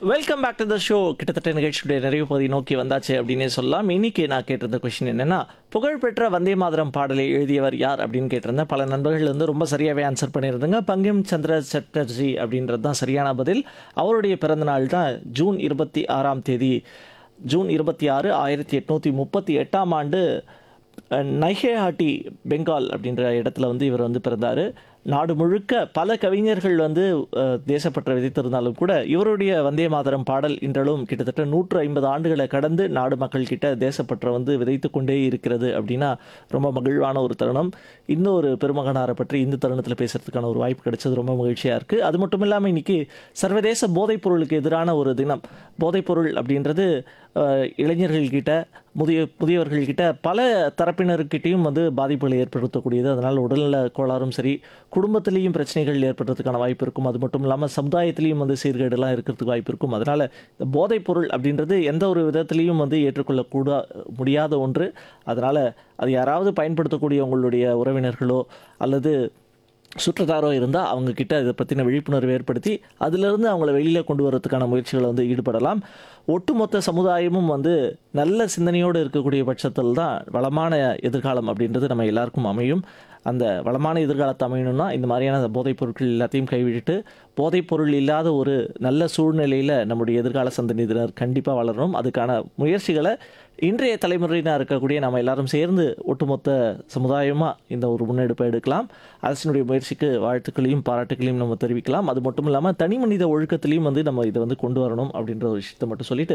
welcome back to the show கிட்டத்தட்ட நிகழ்ச்சியுடைய நிறைவு பகுதி நோக்கி வந்தாச்சு அப்படின்னே சொல்லலாம் இன்னைக்கு நான் கேட்டிருந்த கொஷின் என்னன்னா புகழ்பெற்ற வந்தே மாதரம் பாடலை எழுதியவர் யார் அப்படின்னு கேட்டிருந்தேன் பல நண்பர்கள் வந்து ரொம்ப சரியாகவே ஆன்சர் பண்ணியிருந்தாங்க பங்கிம் சந்திர சட்டர்ஜி அப்படின்றது தான் சரியான பதில் அவருடைய பிறந்த நாள் தான் ஜூன் இருபத்தி ஆறாம் தேதி ஜூன் இருபத்தி ஆறு ஆயிரத்தி எட்நூற்றி முப்பத்தி எட்டாம் ஆண்டு அஹ், நைஹேஹாட்டி பெங்கால் அப்படின்ற இடத்துல வந்து இவர் வந்து பிறந்தார் நாடு முழுக்க பல கவிஞர்கள் வந்து அஹ், தேசப்பற்றை விதைத்திருந்தாலும் கூட இவருடைய வந்தே மாதரம் பாடல் இன்றளவும் கிட்டத்தட்ட நூற்று ஐம்பது ஆண்டுகளை கடந்து நாடு மக்கள் கிட்ட தேசப்பற்றை வந்து விதைத்து கொண்டே இருக்கிறது அப்படின்னா ரொம்ப மகிழ்வான ஒரு தருணம் இன்னொரு பெருமகனாரை பற்றி இந்த தருணத்தில் பேசுறதுக்கான ஒரு வாய்ப்பு கிடைச்சது ரொம்ப மகிழ்ச்சியாக இருக்குது அது மட்டும் இல்லாமல் இன்னைக்கு சர்வதேச போதைப் பொருளுக்கு எதிரான ஒரு தினம் போதைப்பொருள் அப்படின்றது அஹ், இளைஞர்கள்கிட்ட முதிய முதியவர்கள்கிட்ட பல தரப்பினர்கிட்டையும் வந்து பாதிப்புகளை ஏற்படுத்தக்கூடியது அதனால் உடல்நல கோளாறும் சரி குடும்பத்திலையும் பிரச்சனைகள் ஏற்படுறதுக்கான வாய்ப்பு இருக்கும் அது மட்டும் இல்லாமல் சமுதாயத்திலையும் வந்து சீர்கேடுலாம் இருக்கிறதுக்கு வாய்ப்பு இருக்கும் அதனால் இந்த போதைப் பொருள் அப்படின்றது எந்த ஒரு விதத்திலையும் வந்து ஏற்றுக்கொள்ளக்கூடா முடியாத ஒன்று அதனால் அது யாராவது பயன்படுத்தக்கூடிய உங்களுடைய உறவினர்களோ அல்லது சுற்றத்தாரோ இருந்தால் அவங்க கிட்ட இதை பற்றின விழிப்புணர்வு ஏற்படுத்தி அதிலிருந்து அவங்கள வெளியில் கொண்டு வரதுக்கான முயற்சிகளை வந்து ஈடுபடலாம் ஒட்டுமொத்த சமுதாயமும் வந்து நல்ல சிந்தனையோடு இருக்கக்கூடிய பட்சத்தில் தான் வளமான எதிர்காலம் அப்படின்றது நம்ம எல்லாருக்கும் அமையும் அந்த வளமான எதிர்காலத்தை அமையணும்னா இந்த மாதிரியான போதைப் பொருட்கள் எல்லாத்தையும் கைவிட்டுட்டு போதைப் பொருள் இல்லாத ஒரு நல்ல சூழ்நிலையில் நம்முடைய எதிர்கால சந்ததியினர் கண்டிப்பாக வளரணும் அதுக்கான முயற்சிகளை இன்றைய தலைமுறையினர் இருக்கக்கூடிய நம்ம எல்லாரும் சேர்ந்து ஒட்டுமொத்த சமுதாயமாக இந்த ஒரு முன்னெடுப்பை எடுக்கலாம் அரசினுடைய முயற்சிக்கு வாழ்த்துக்களையும் பாராட்டுகளையும் நம்ம தெரிவிக்கலாம் அது மட்டும் இல்லாமல் தனி மனித ஒழுக்கத்திலையும் வந்து நம்ம இதை வந்து கொண்டு வரணும் அப்படின்ற ஒரு விஷயத்தை மட்டும் சொல்லிட்டு